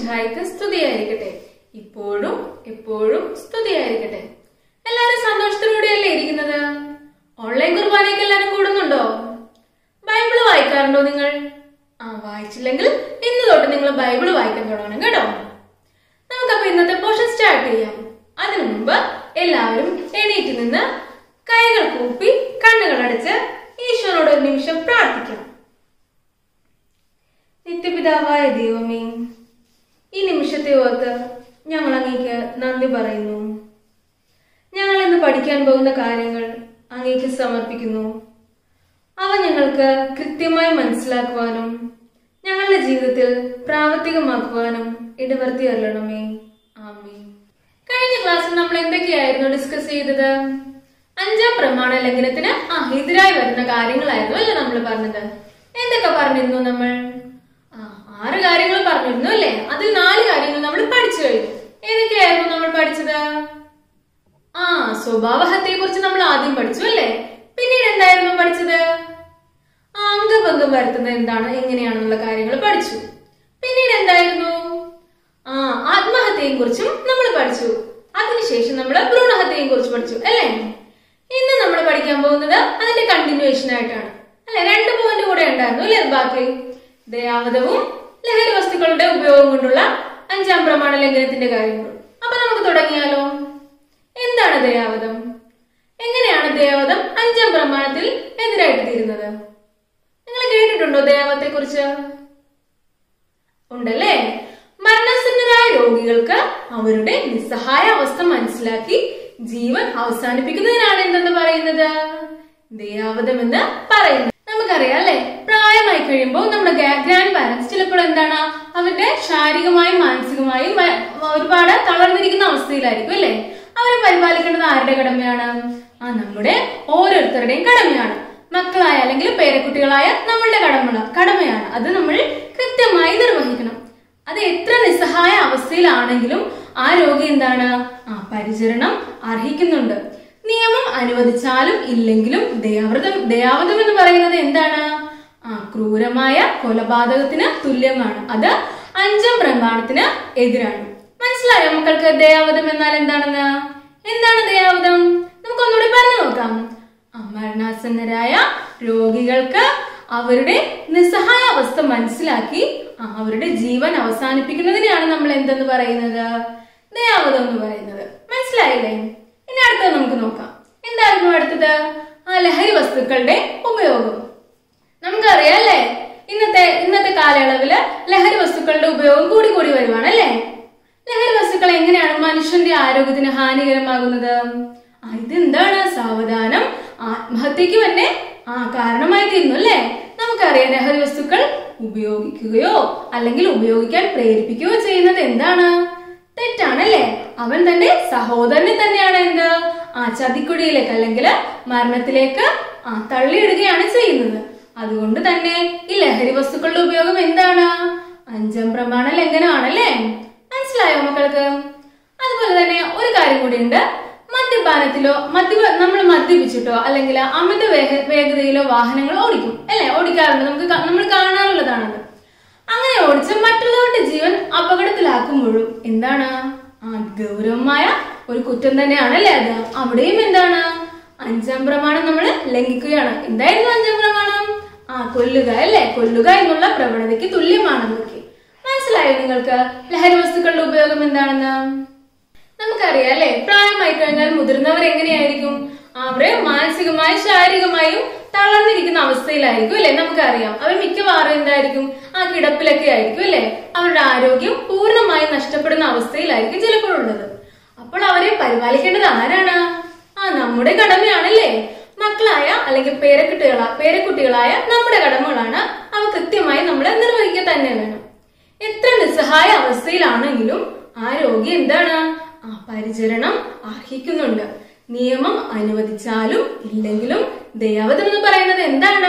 മിശിഹായ്ക്ക് സ്തുതിയായിരിക്കട്ടെ ഇപ്പോഴും എപ്പോഴും സ്തുതിയായിരിക്കട്ടെ എല്ലാരും സന്തോഷത്തിലൂടെയല്ലേ ഇരിക്കുന്നത് ഓൺലൈൻ കുർബാനയ്ക്ക് എല്ലാരും കൂടുന്നുണ്ടോ ബൈബിള് വായിക്കാറുണ്ടോ നിങ്ങൾ ആ വായിച്ചില്ലെങ്കിൽ ഇന്ന് തൊട്ട് നിങ്ങൾ ബൈബിള് വായിക്കാൻ തുടങ്ങണം കേട്ടോ നമുക്കപ്പോ ഇന്നത്തെ പോർഷൻ സ്റ്റാർട്ട് ചെയ്യാം അതിനു മുമ്പ് എല്ലാവരും എണീറ്റ് നിന്ന് കൈകൾ കൂപ്പി കണ്ണുകൾ അടച്ച് ഈശോനോട് ഒരു നിമിഷം പ്രാർത്ഥിക്കണം നിത്യപിതാവായ ദൈവമേ ഈ നിമിഷത്തെ ഓർത്ത് ഞങ്ങൾ അങ്ങേക്ക് നന്ദി പറയുന്നു ഞങ്ങൾ ഇന്ന് പഠിക്കാൻ പോകുന്ന കാര്യങ്ങൾ അങ്ങേക്ക് സമർപ്പിക്കുന്നു അവ ഞങ്ങൾക്ക് കൃത്യമായി മനസ്സിലാക്കുവാനും ഞങ്ങളുടെ ജീവിതത്തിൽ പ്രാവർത്തികമാക്കുവാനും ഇടവർത്തി അരുളണമേ ആമേ കഴിഞ്ഞ ക്ലാസ്സിൽ നമ്മൾ എന്തൊക്കെയായിരുന്നു ഡിസ്കസ് ചെയ്തത് അഞ്ചാം പ്രമാണ ലംഘനത്തിന് ആ എതിരായി വരുന്ന കാര്യങ്ങളായിരുന്നു അല്ലേ നമ്മൾ പറഞ്ഞത് എന്തൊക്കെ പറഞ്ഞിരുന്നു നമ്മൾ ആ ആറ് കാര്യങ്ങൾ പറഞ്ഞിരുന്നു അല്ലേ അതിൽ നാല് കാര്യങ്ങൾ നമ്മൾ പഠിച്ചു കഴിഞ്ഞു ഏതൊക്കെയായിരുന്നു നമ്മൾ പഠിച്ചത് ആ സ്വഭാവഹത്യയെ കുറിച്ച് നമ്മൾ ആദ്യം പഠിച്ചു അല്ലേ പിന്നീട് എന്തായിരുന്നു പഠിച്ചത് ആ അംഗഭംഗം വരുത്തുന്നത് എന്താണ് എങ്ങനെയാണെന്നുള്ള കാര്യങ്ങൾ പഠിച്ചു പിന്നീട് എന്തായിരുന്നു ആ ആത്മഹത്യയെ കുറിച്ചും നമ്മൾ പഠിച്ചു അതിനുശേഷം നമ്മൾ ഭ്രൂണഹത്യയെ കുറിച്ച് പഠിച്ചു അല്ലേ ഇന്ന് നമ്മൾ പഠിക്കാൻ പോകുന്നത് അതിന്റെ കണ്ടിന്യൂവേഷൻ ആയിട്ടാണ് അല്ലെ രണ്ട് പോയിന്റ് കൂടെ ഉണ്ടായിരുന്നു അല്ലേ ബാക്കി ദയാവധവും ലഹരി വസ്തുക്കളുടെ ഉപയോഗം കൊണ്ടുള്ള അഞ്ചാം പ്രമാണ ലംഘനത്തിന്റെ കാര്യങ്ങളും അപ്പൊ നമുക്ക് തുടങ്ങിയാലോ എന്താണ് ദയാവധം എങ്ങനെയാണ് ദയാവധം അഞ്ചാം പ്രമാണത്തിൽ എതിരായിട്ട് തീരുന്നത് നിങ്ങൾ കേട്ടിട്ടുണ്ടോ ദയാവത്തെ കുറിച്ച് ഉണ്ടല്ലേ മരണസന്നരായ രോഗികൾക്ക് അവരുടെ നിസ്സഹായ അവസ്ഥ മനസ്സിലാക്കി ജീവൻ അവസാനിപ്പിക്കുന്നതിനാണ് എന്തെന്ന് പറയുന്നത് ദയാവധം എന്ന് പറയുന്നത് നമുക്കറിയാം അല്ലെ പ്രായമായി കഴിയുമ്പോൾ നമ്മുടെ ഗ്രാൻഡ് പാരന്റ്സ് ചിലപ്പോൾ എന്താണ് അവരുടെ ശാരീരികമായും മാനസികമായും വ- ഒരുപാട് തളർന്നിരിക്കുന്ന അവസ്ഥയിലായിരിക്കും അല്ലെ അവരെ പരിപാലിക്കേണ്ടത് ആരുടെ കടമയാണ് ആ നമ്മുടെ ഓരോരുത്തരുടെയും കടമയാണ് മക്കളായ അല്ലെങ്കിൽ പേരക്കുട്ടികളായ നമ്മളുടെ കടമ കടമയാണ് അത് നമ്മൾ കൃത്യമായി നിർവഹിക്കണം അത് എത്ര നിസ്സഹായ അവസ്ഥയിലാണെങ്കിലും ആ രോഗി എന്താണ് ആ പരിചരണം അർഹിക്കുന്നുണ്ട് നിയമം അനുവദിച്ചാലും ഇല്ലെങ്കിലും ദയാവ്രതം ദയാവധം എന്ന് പറയുന്നത് എന്താണ് ആ ക്രൂരമായ കൊലപാതകത്തിന് തുല്യമാണ് അത് അഞ്ചാം പ്രമാണത്തിന് എതിരാണ് മനസ്സിലായോ മക്കൾക്ക് ദയാവധം എന്നാൽ എന്താണെന്ന് എന്താണ് ദയാവധം നമുക്കൊന്നുകൂടി പറഞ്ഞു നോക്കാം ആ, മരണാസന്നരായ രോഗികൾക്ക് അവരുടെ നിസ്സഹായ അവസ്ഥ മനസ്സിലാക്കി ആ, അവരുടെ ജീവൻ അവസാനിപ്പിക്കുന്നതിനെയാണ് നമ്മൾ എന്തെന്ന് പറയുന്നത് ദയാവധം എന്ന് പറയുന്നത് മനസ്സിലായില്ലേ ഇനി അടുത്തത് നമുക്ക് നോക്കാം എന്തായിരുന്നു അടുത്തത് ആ ലഹരി വസ്തുക്കളുടെ ഉപയോഗം നമുക്കറിയാം അല്ലേ ഇന്നത്തെ ഇന്നത്തെ കാലയളവില് ലഹരി വസ്തുക്കളുടെ ഉപയോഗം കൂടി കൂടി വരുവാണ് അല്ലേ ലഹരി വസ്തുക്കൾ എങ്ങനെയാണ് മനുഷ്യന്റെ ആരോഗ്യത്തിന് ഹാനികരമാകുന്നത് ആ, ഇതെന്താണ് സാവധാനം ആത്മഹത്യക്ക് തന്നെ ആ കാരണമായി തീരുന്നു അല്ലേ നമുക്കറിയാം ലഹരി വസ്തുക്കൾ ഉപയോഗിക്കുകയോ അല്ലെങ്കിൽ ഉപയോഗിക്കാൻ പ്രേരിപ്പിക്കുകയോ ചെയ്യുന്നത് എന്താണ് തെറ്റാണല്ലേ അവൻ തന്റെ സഹോദരനെ തന്നെയാണ് എന്ത് ആ ചതിക്കുഴിയിലേക്ക് അല്ലെങ്കിൽ മരണത്തിലേക്ക് ആ തള്ളിയിടുകയാണ് ചെയ്യുന്നത് അതുകൊണ്ട് തന്നെ ഈ ലഹരി വസ്തുക്കളുടെ ഉപയോഗം എന്താണ് അഞ്ചാം പ്രമാണ ലംഘനമാണല്ലേ മനസ്സിലായോ മക്കൾക്ക് അതുപോലെ തന്നെ ഒരു കാര്യം കൂടിയുണ്ട് മദ്യപാനത്തിലോ മദ്യ നമ്മൾ മദ്യപിച്ചിട്ടോ അല്ലെങ്കിൽ അമിത വേഗ വേഗതയിലോ വാഹനങ്ങൾ ഓടിക്കും അല്ലെ ഓടിക്കാറുണ്ട് നമുക്ക് ക- നമ്മൾ കാണാറുള്ളതാണത് അങ്ങനെ ഓടിച്ച് മറ്റുള്ളവരുടെ ജീവൻ അപകടത്തിലാക്കുമ്പോഴും എന്താണ് ആ ഗൗരവമായ ഒരു കുറ്റം തന്നെയാണ് അല്ലേ അത് അവിടെയും എന്താണ് അഞ്ചാം പ്രമാണം നമ്മൾ ലംഘിക്കുകയാണ് എന്തായിരുന്നു അഞ്ചാം പ്രമാണം ആ കൊല്ലുക അല്ലേ കൊല്ലുക എന്നുള്ള പ്രവണതയ്ക്ക് തുല്യമാണ് അതൊക്കെ മനസ്സിലായോ നിങ്ങൾക്ക് ലഹരി വസ്തുക്കളുടെ ഉപയോഗം എന്താണെന്ന് നമുക്കറിയാം അല്ലെ പ്രായമായി കഴിഞ്ഞാൽ മുതിർന്നവർ എങ്ങനെയായിരിക്കും അവര് മാനസികമായും ശാരീരികമായും തളർന്നിരിക്കുന്ന അവസ്ഥയിലായിരിക്കും അല്ലെ നമുക്കറിയാം അവർ മിക്കവാറും എന്തായിരിക്കും ആ കിടപ്പിലൊക്കെ ആയിരിക്കും അല്ലെ അവരുടെ ആരോഗ്യം പൂർണ്ണമായും നഷ്ടപ്പെടുന്ന അവസ്ഥയിലായിരിക്കും ചിലപ്പോഴുള്ളത് അപ്പോൾ അവരെ പരിപാലിക്കേണ്ടത് ആരാണ് ആ നമ്മുടെ കടമയാണല്ലേ മക്കളായ അല്ലെങ്കിൽ പേരക്കുട്ടികളാ പേരക്കുട്ടികളായ നമ്മുടെ കടമകളാണ് അവ കൃത്യമായി നമ്മൾ നിർവഹിക്കുക തന്നെ വേണം എത്ര നിസ്സഹായ അവസ്ഥയിലാണെങ്കിലും ആ രോഗി എന്താണ് ആ പരിചരണം അർഹിക്കുന്നുണ്ട് നിയമം അനുവദിച്ചാലും ഇല്ലെങ്കിലും ദയാവധം എന്ന് പറയുന്നത് എന്താണ്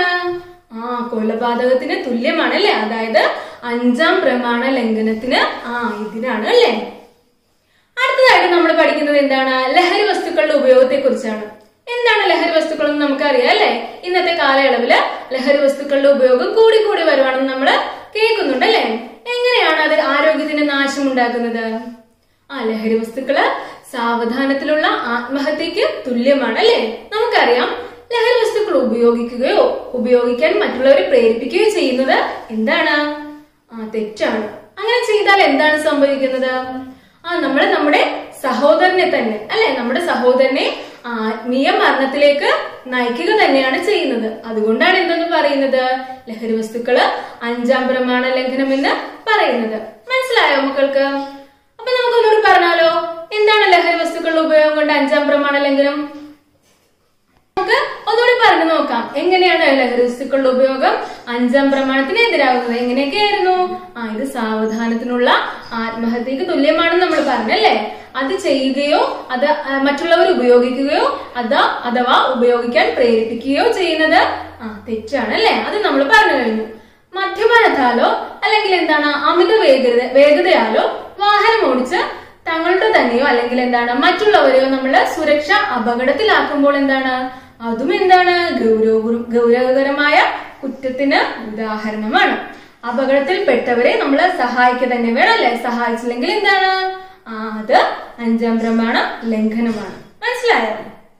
ആ കൊലപാതകത്തിന് തുല്യമാണ് അല്ലെ അതായത് അഞ്ചാം പ്രമാണ ലംഘനത്തിന് ആ ഇതിനാണ് അല്ലേ അടുത്തതായിട്ട് നമ്മൾ പഠിക്കുന്നത് എന്താണ് ലഹരി വസ്തുക്കളുടെ ഉപയോഗത്തെ കുറിച്ചാണ് എന്താണ് ലഹരി വസ്തുക്കൾ എന്ന് നമുക്കറിയാം അല്ലെ ഇന്നത്തെ കാലയളവില് ലഹരി വസ്തുക്കളുടെ ഉപയോഗം കൂടി കൂടി വരുവാണെന്ന് നമ്മൾ കേൾക്കുന്നുണ്ട് അല്ലെ എങ്ങനെയാണ് അത് ആരോഗ്യത്തിന് നാശമുണ്ടാക്കുന്നത് ആ ലഹരി വസ്തുക്കള് സാവധാനത്തിലുള്ള ആത്മഹത്യക്ക് തുല്യമാണ് അല്ലെ നമുക്കറിയാം ലഹരി വസ്തുക്കൾ ഉപയോഗിക്കുകയോ ഉപയോഗിക്കാൻ മറ്റുള്ളവരെ പ്രേരിപ്പിക്കുകയോ ചെയ്യുന്നത് എന്താണ് ആ തെറ്റാണ് അങ്ങനെ ചെയ്താൽ എന്താണ് സംഭവിക്കുന്നത് ആ നമ്മൾ നമ്മുടെ സഹോദരനെ തന്നെ അല്ലെ നമ്മുടെ സഹോദരനെ ആത്മീയ മരണത്തിലേക്ക് നയിക്കുക തന്നെയാണ് ചെയ്യുന്നത് അതുകൊണ്ടാണ് എന്തെന്ന് പറയുന്നത് ലഹരി വസ്തുക്കള് അഞ്ചാം പ്രമാണ ലംഘനം എന്ന് പറയുന്നത് മനസ്സിലായോ മക്കൾക്ക് അപ്പൊ നമുക്കൊന്നുകൂടി പറഞ്ഞാലോ എന്താണ് ലഹരി വസ്തുക്കളുടെ ഉപയോഗം കൊണ്ട് അഞ്ചാം പ്രമാണ ലംഘനം നമുക്ക് ഒന്നുകൂടി പറഞ്ഞു നോക്കാം എങ്ങനെയാണ് ലഹരി വസ്തുക്കളുടെ ഉപയോഗം അഞ്ചാം പ്രമാണത്തിന് എതിരാകുന്നത് എങ്ങനെയൊക്കെയായിരുന്നു ആ ഇത് സാവധാനത്തിനുള്ള ആത്മഹത്യക്ക് തുല്യമാണെന്ന് നമ്മൾ പറഞ്ഞല്ലേ അത് ചെയ്യുകയോ അത് ആ, മറ്റുള്ളവർ ഉപയോഗിക്കുകയോ അത് അഥവാ ഉപയോഗിക്കാൻ പ്രേരിപ്പിക്കുകയോ ചെയ്യുന്നത് ആ തെറ്റാണ് അല്ലേ അത് നമ്മൾ പറഞ്ഞു കഴിഞ്ഞു മദ്യപാനത്താലോ അല്ലെങ്കിൽ എന്താണ് അമിത വേഗത വേഗതയാലോ വാഹനം ഓടിച്ച് തങ്ങളുടെ തന്നെയോ അല്ലെങ്കിൽ എന്താണ് മറ്റുള്ളവരെയോ നമ്മള് സുരക്ഷ അപകടത്തിലാക്കുമ്പോൾ എന്താണ് അതും എന്താണ് ഗൗരവ ഗൗരവകരമായ കുറ്റത്തിന് ഉദാഹരണമാണ് അപകടത്തിൽപ്പെട്ടവരെ നമ്മൾ സഹായിക്കുക തന്നെ വേണം അല്ലെ സഹായിച്ചില്ലെങ്കിൽ എന്താണ് ആ അത് അഞ്ചാം പ്രമാണ ലംഘനമാണ് മനസ്സിലായോ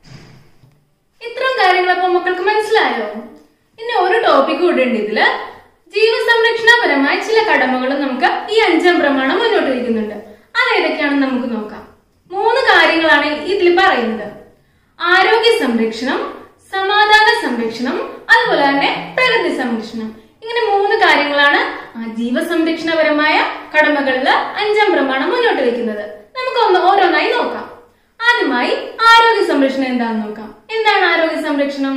ഇത്രയും കാര്യങ്ങൾ അപ്പൊ മക്കൾക്ക് മനസ്സിലായോ ഇനി ഒരു ടോപ്പിക് കൂടെ ഉണ്ട് ഇതില് ജീവസംരക്ഷണപരമായ ചില കടമകളും നമുക്ക് ഈ അഞ്ചാം പ്രമാണം മുന്നോട്ട് വയ്ക്കുന്നുണ്ട് അതേതൊക്കെയാണെന്ന് നമുക്ക് നോക്കാം മൂന്ന് കാര്യങ്ങളാണ് ഇതിൽ പറയുന്നത് ആരോഗ്യ സംരക്ഷണം സമാധാന സംരക്ഷണം അതുപോലെ തന്നെ പ്രകൃതി സംരക്ഷണം ഇങ്ങനെ മൂന്ന് കാര്യങ്ങളാണ് ആ ജീവസംരക്ഷണപരമായ കടമകളിൽ അഞ്ചാം പ്രമാണം മുന്നോട്ട് വെക്കുന്നത് നമുക്ക് ഒന്ന് ഓരോന്നായി നോക്കാം ആദ്യമായി ആരോഗ്യ സംരക്ഷണം എന്താണെന്ന് നോക്കാം എന്താണ് ആരോഗ്യ സംരക്ഷണം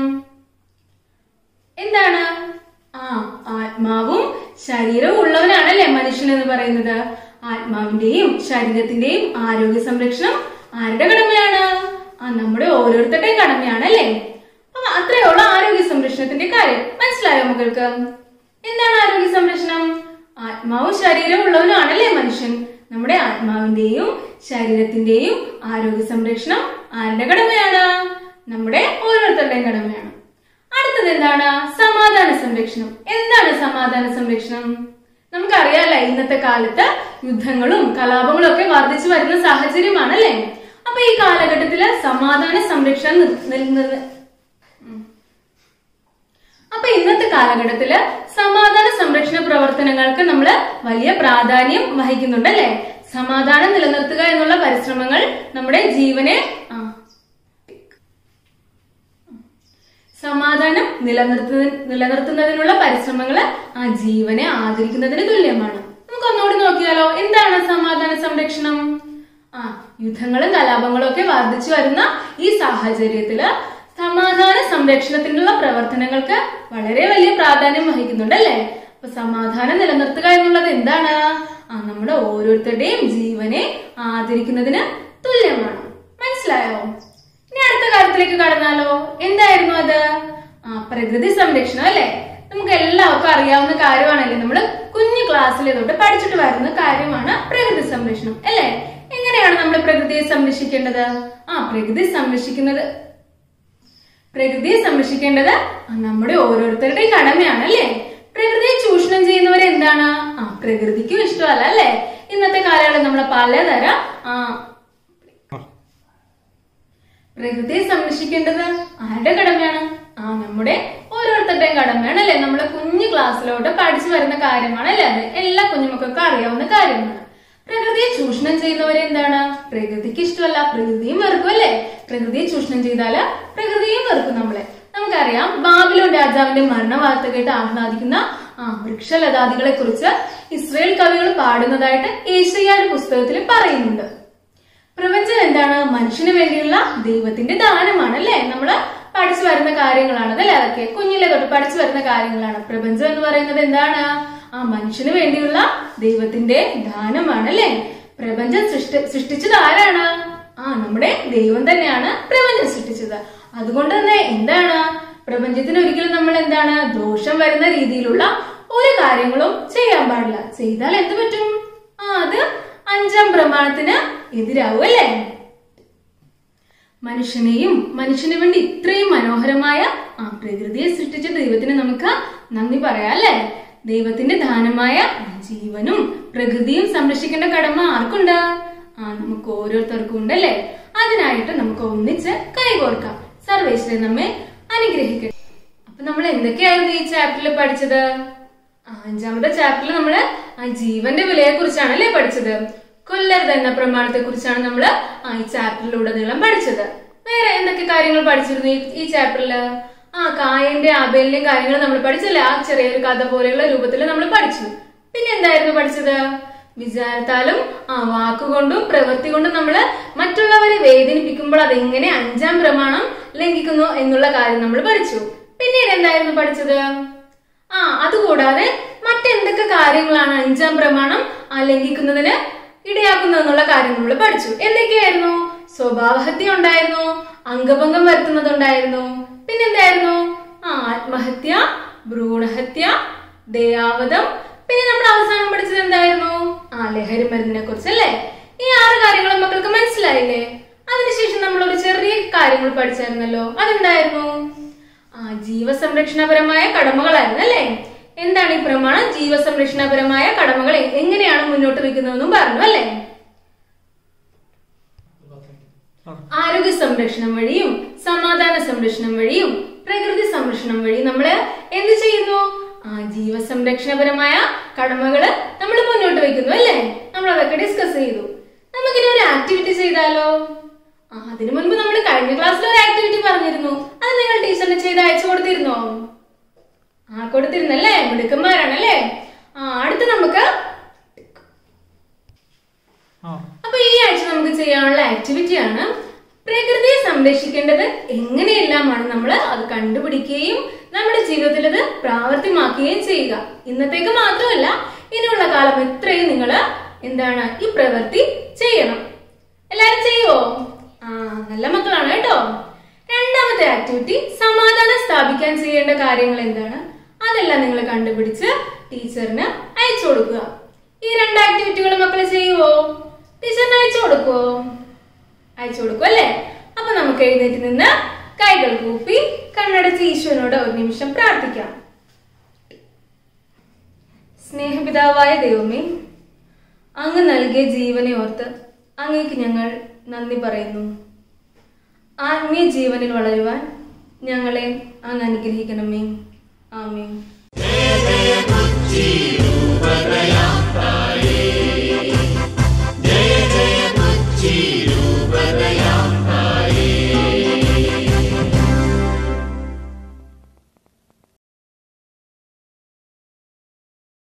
എന്താണ് ആ ആത്മാവും ശരീരവും ഉള്ളവനാണല്ലേ മനുഷ്യൻ എന്ന് പറയുന്നത് ആത്മാവിന്റെയും ശരീരത്തിന്റെയും ആരോഗ്യ സംരക്ഷണം ആരുടെ കടമയാണ് ആ നമ്മുടെ ഓരോരുത്തരുടെയും കടമയാണ് അല്ലേ അപ്പൊ അത്രയുള്ള ആരോഗ്യ സംരക്ഷണത്തിന്റെ കാര്യം മനസ്സിലായോ മക്കൾക്ക് എന്താണ് ആരോഗ്യ സംരക്ഷണം ആത്മാവും ശരീരവും ഉള്ളവനാണല്ലേ മനുഷ്യൻ നമ്മുടെ ആത്മാവിന്റെയും ശരീരത്തിന്റെയും ആരോഗ്യ സംരക്ഷണം ആരുടെ കടമയാണ് നമ്മുടെ ഓരോരുത്തരുടെയും കടമയാണ് അടുത്തത് എന്താണ് സമാധാന സംരക്ഷണം എന്താണ് സമാധാന സംരക്ഷണം നമുക്കറിയാലേ ഇന്നത്തെ കാലത്ത് യുദ്ധങ്ങളും കലാപങ്ങളും ഒക്കെ വർദ്ധിച്ചു വരുന്ന സാഹചര്യമാണല്ലേ അപ്പൊ ഈ കാലഘട്ടത്തില് സമാധാന സംരക്ഷണം നിർ- നിൽ- നിർ- ഉം. അപ്പൊ ഇന്നത്തെ കാലഘട്ടത്തില് സമാധാന സംരക്ഷണ പ്രവർത്തനങ്ങൾക്ക് നമ്മൾ വലിയ പ്രാധാന്യം വഹിക്കുന്നുണ്ട് അല്ലെ സമാധാനം നിലനിർത്തുക എന്നുള്ള പരിശ്രമങ്ങൾ നമ്മുടെ ജീവനെ ആ സമാധാനം നിലനിർത്തുന്ന നിലനിർത്തുന്നതിനുള്ള പരിശ്രമങ്ങൾ ആ ജീവനെ ആദരിക്കുന്നതിന് തുല്യമാണ് നമുക്ക് ഒന്നുകൂടി നോക്കിയാലോ എന്താണ് സമാധാന സംരക്ഷണം ആ യുദ്ധങ്ങളും കലാപങ്ങളും ഒക്കെ വർദ്ധിച്ചു വരുന്ന ഈ സാഹചര്യത്തില് സമാധാന സംരക്ഷണത്തിനുള്ള പ്രവർത്തനങ്ങൾക്ക് വളരെ വലിയ പ്രാധാന്യം വഹിക്കുന്നുണ്ട് അല്ലേ അപ്പൊ സമാധാനം നിലനിർത്തുക എന്നുള്ളത് എന്താണ് ആ നമ്മുടെ ഓരോരുത്തരുടെയും ജീവനെ ആദരിക്കുന്നതിന് തുല്യമാണ് മനസ്സിലായോ ഇനി അടുത്ത കാര്യത്തിലേക്ക് കടന്നാലോ എന്തായിരുന്നു അത് ആ പ്രകൃതി സംരക്ഷണം അല്ലെ നമുക്ക് എല്ലാവർക്കും അറിയാവുന്ന കാര്യമാണല്ലേ നമ്മൾ കുഞ്ഞു ക്ലാസ്സിലെ തൊട്ട് പഠിച്ചിട്ട് വരുന്ന കാര്യമാണ് പ്രകൃതി സംരക്ഷണം അല്ലെ എങ്ങനെയാണ് നമ്മൾ പ്രകൃതിയെ സംരക്ഷിക്കേണ്ടത് ആ പ്രകൃതി സംരക്ഷിക്കുന്നത് പ്രകൃതിയെ സംരക്ഷിക്കേണ്ടത് ആ നമ്മുടെ ഓരോരുത്തരുടെയും കടമയാണ് അല്ലേ പ്രകൃതിയെ ചൂഷണം ചെയ്യുന്നവരെ എന്താണ് ആ പ്രകൃതിക്കും ഇഷ്ടമല്ല അല്ലേ ഇന്നത്തെ കാലങ്ങളിൽ നമ്മളെ പലതരം ആ പ്രകൃതിയെ സംരക്ഷിക്കേണ്ടത് ആരുടെ കടമയാണ് ആ നമ്മുടെ ഓരോരുത്തരുടെയും കടമയാണ് അല്ലെ നമ്മളെ കുഞ്ഞു ക്ലാസ്സിലോട്ട് പഠിച്ചു വരുന്ന കാര്യമാണ് അല്ലെ അത് എല്ലാ കുഞ്ഞുമക്കൾക്കും അറിയാവുന്ന കാര്യമാണ് പ്രകൃതിയെ ചൂഷണം ചെയ്യുന്നവരെ എന്താണ് പ്രകൃതിക്ക് ഇഷ്ടമല്ല പ്രകൃതിയും വെറുക്കും അല്ലെ പ്രകൃതിയെ ചൂഷണം ചെയ്താല് പ്രകൃതിയും വെറുക്കും നമ്മളെ നമുക്കറിയാം ബാബിലോൺ രാജാവിന്റെ മരണ വാർത്ത കേട്ട് ആഹ്ലാദിക്കുന്ന ആ വൃക്ഷലതാദികളെ കുറിച്ച് ഇസ്രയേൽ കവികൾ പാടുന്നതായിട്ട് ഏഷ്യയുടെ പുസ്തകത്തിൽ പറയുന്നുണ്ട് പ്രപഞ്ചം എന്താണ് മനുഷ്യന് വേണ്ടിയുള്ള ദൈവത്തിന്റെ ദാനമാണ് അല്ലെ നമ്മള് പഠിച്ചു വരുന്ന കാര്യങ്ങളാണ് അതല്ലേ അതൊക്കെ കുഞ്ഞിലെ തൊട്ട് പഠിച്ചു വരുന്ന കാര്യങ്ങളാണ് പ്രപഞ്ചം എന്ന് പറയുന്നത് എന്താണ് ആ മനുഷ്യന് വേണ്ടിയുള്ള ദൈവത്തിന്റെ ദാനമാണ് അല്ലെ പ്രപഞ്ചം സൃഷ്ടി സൃഷ്ടിച്ചത് ആരാണ് ആ നമ്മുടെ ദൈവം തന്നെയാണ് പ്രപഞ്ചം സൃഷ്ടിച്ചത് അതുകൊണ്ട് തന്നെ എന്താണ് പ്രപഞ്ചത്തിന് ഒരിക്കലും നമ്മൾ എന്താണ് ദോഷം വരുന്ന രീതിയിലുള്ള ഒരു കാര്യങ്ങളും ചെയ്യാൻ പാടില്ല ചെയ്താൽ എന്ത് പറ്റും ആ അത് അഞ്ചാം പ്രമാണത്തിന് എതിരാവും അല്ലേ മനുഷ്യനെയും മനുഷ്യന് വേണ്ടി ഇത്രയും മനോഹരമായ ആ പ്രകൃതിയെ സൃഷ്ടിച്ച ദൈവത്തിന് നമുക്ക് നന്ദി പറയാം അല്ലേ ദൈവത്തിന്റെ ദാനമായ ജീവനും പ്രകൃതിയും സംരക്ഷിക്കേണ്ട കടമ ആർക്കുണ്ട് ആ നമുക്ക് ഓരോരുത്തർക്കും ഉണ്ടല്ലേ അതിനായിട്ട് നമുക്ക് ഒന്നിച്ച് കൈകോർക്കാം സർവേശ്വരൻ നമ്മെ അനുഗ്രഹിക്കട്ടെ അപ്പൊ നമ്മൾ എന്തൊക്കെയായിരുന്നു ഈ ചാപ്റ്ററിൽ പഠിച്ചത് ആ, അഞ്ചാമത്തെ ചാപ്റ്ററിൽ നമ്മള് ആ ജീവന്റെ വിലയെ കുറിച്ചാണ് അല്ലേ പഠിച്ചത് കൊല്ലരുത് എന്ന പ്രമാണത്തെ കുറിച്ചാണ് നമ്മൾ ആ ഈ ചാപ്റ്ററിലുടനീളം പഠിച്ചത് വേറെ എന്തൊക്കെ കാര്യങ്ങൾ പഠിച്ചിരുന്നു ഈ- ഈ ചാപ്റ്ററില് ആ കായന്റെ ആബേലിന്റെയും കാര്യങ്ങൾ നമ്മൾ പഠിച്ചല്ലേ ആ ചെറിയൊരു കഥ പോലെയുള്ള രൂപത്തിൽ നമ്മൾ പഠിച്ചു പിന്നെ എന്തായിരുന്നു പഠിച്ചത് വിചാരത്താലും ആ വാക്കുകൊണ്ടും പ്രവൃത്തി കൊണ്ടും നമ്മൾ മറ്റുള്ളവരെ വേദനിപ്പിക്കുമ്പോൾ അതെങ്ങനെ അഞ്ചാം പ്രമാണം ലംഘിക്കുന്നു എന്നുള്ള കാര്യം നമ്മൾ പഠിച്ചു പിന്നീട് എന്തായിരുന്നു പഠിച്ചത് ആ അതുകൂടാതെ മറ്റെന്തൊക്കെ കാര്യങ്ങളാണ് അഞ്ചാം പ്രമാണം ആ ലംഘിക്കുന്നതിന് ഇടയാക്കുന്നു എന്നുള്ള കാര്യം നമ്മൾ പഠിച്ചു എന്തൊക്കെയായിരുന്നു സ്വഭാവഹത്യ ഉണ്ടായിരുന്നു അംഗഭംഗം വരുത്തുന്നതുണ്ടായിരുന്നു പിന്നെന്തായിരുന്നു ആ ആത്മഹത്യ ഭ്രൂണഹത്യ ദയാവധം പിന്നെ നമ്മൾ അവസാനം പഠിച്ചത് എന്തായിരുന്നു ആ ലഹരി മരുന്നിനെ കുറിച്ചല്ലേ ഈ ആറ് കാര്യങ്ങളും മക്കൾക്ക് മനസ്സിലായില്ലേ അതിനുശേഷം നമ്മൾ ഒരു ചെറിയ കാര്യങ്ങൾ പഠിച്ചായിരുന്നല്ലോ അതെന്തായിരുന്നു ആ ജീവസംരക്ഷണപരമായ കടമകളായിരുന്നു അല്ലേ എന്താണ് ഈ പ്രമാണം ജീവസംരക്ഷണപരമായ കടമകൾ എ- എങ്ങനെയാണ് മുന്നോട്ട് വെക്കുന്നതെന്നും പറഞ്ഞു അല്ലേ ആരോഗ്യ സംരക്ഷണം വഴിയും സമാധാന സംരക്ഷണം വഴിയും പ്രകൃതി സംരക്ഷണം വഴി നമ്മള് എന്ത് ചെയ്യുന്നു ആ ജീവസംരക്ഷണപരമായ കടമകള് നമ്മൾ മുന്നോട്ട് വെക്കുന്നു അല്ലേ നമ്മൾ അതൊക്കെ ഡിസ്കസ് ചെയ്തു നമുക്കിനി ഒരു ആക്ടിവിറ്റി ചെയ്താലോ ആ അതിനു മുൻപ് നമ്മൾ കഴിഞ്ഞ ക്ലാസ്സിൽ ഒരു ആക്ടിവിറ്റി പറഞ്ഞിരുന്നു അത് നിങ്ങൾ ടീച്ചറിന് ചെയ്ത് അയച്ചു കൊടുത്തിരുന്നോ ആ കൊടുത്തിരുന്നല്ലേ മിടുക്കന്മാരാണല്ലേ ആ അടുത്ത് നമുക്ക് ആ അപ്പൊ ഈ ആഴ്ച നമുക്ക് ചെയ്യാനുള്ള ആക്ടിവിറ്റിയാണ് പ്രകൃതിയെ സംരക്ഷിക്കേണ്ടത് എങ്ങനെയെല്ലാമാണ് നമ്മൾ അത് കണ്ടുപിടിക്കുകയും നമ്മുടെ ജീവിതത്തിൽ അത് പ്രാവർത്തിയമാക്കുകയും ചെയ്യുക ഇന്നത്തേക്ക് മാത്രമല്ല ഇനിയുള്ള കാലം എത്രയും നിങ്ങൾ എന്താണ് ഈ പ്രവൃത്തി ചെയ്യണം എല്ലാരും ചെയ്യുവോ ആ നല്ല മക്കളാണ് കേട്ടോ രണ്ടാമത്തെ ആക്ടിവിറ്റി സമാധാനം സ്ഥാപിക്കാൻ ചെയ്യേണ്ട കാര്യങ്ങൾ എന്താണ് അതെല്ലാം നിങ്ങൾ കണ്ടുപിടിച്ച് ടീച്ചറിന് അയച്ചു കൊടുക്കുക ഈ രണ്ട് ആക്ടിവിറ്റികൾ മക്കൾ ചെയ്യുവോ ടീച്ചറിന് അയച്ചു കൊടുക്കുവോ അയച്ചു കൊടുക്കും അല്ലേ അപ്പൊ നമുക്ക് എഴുന്നേറ്റ് നിന്ന് കൈകൾ കൂപ്പി കണ്ണടച്ച് ഈശ്വരനോട് ഒരു നിമിഷം പ്രാർത്ഥിക്കാം സ്നേഹപിതാവായ ദൈവമേ അങ്ങ് നൽകിയ ജീവനെ ഓർത്ത് അങ്ങേക്ക് ഞങ്ങൾ നന്ദി പറയുന്നു ആത്മീയ ജീവനിൽ വളരുവാൻ ഞങ്ങളെ അങ്ങ് അനുഗ്രഹിക്കണമേ ആമേ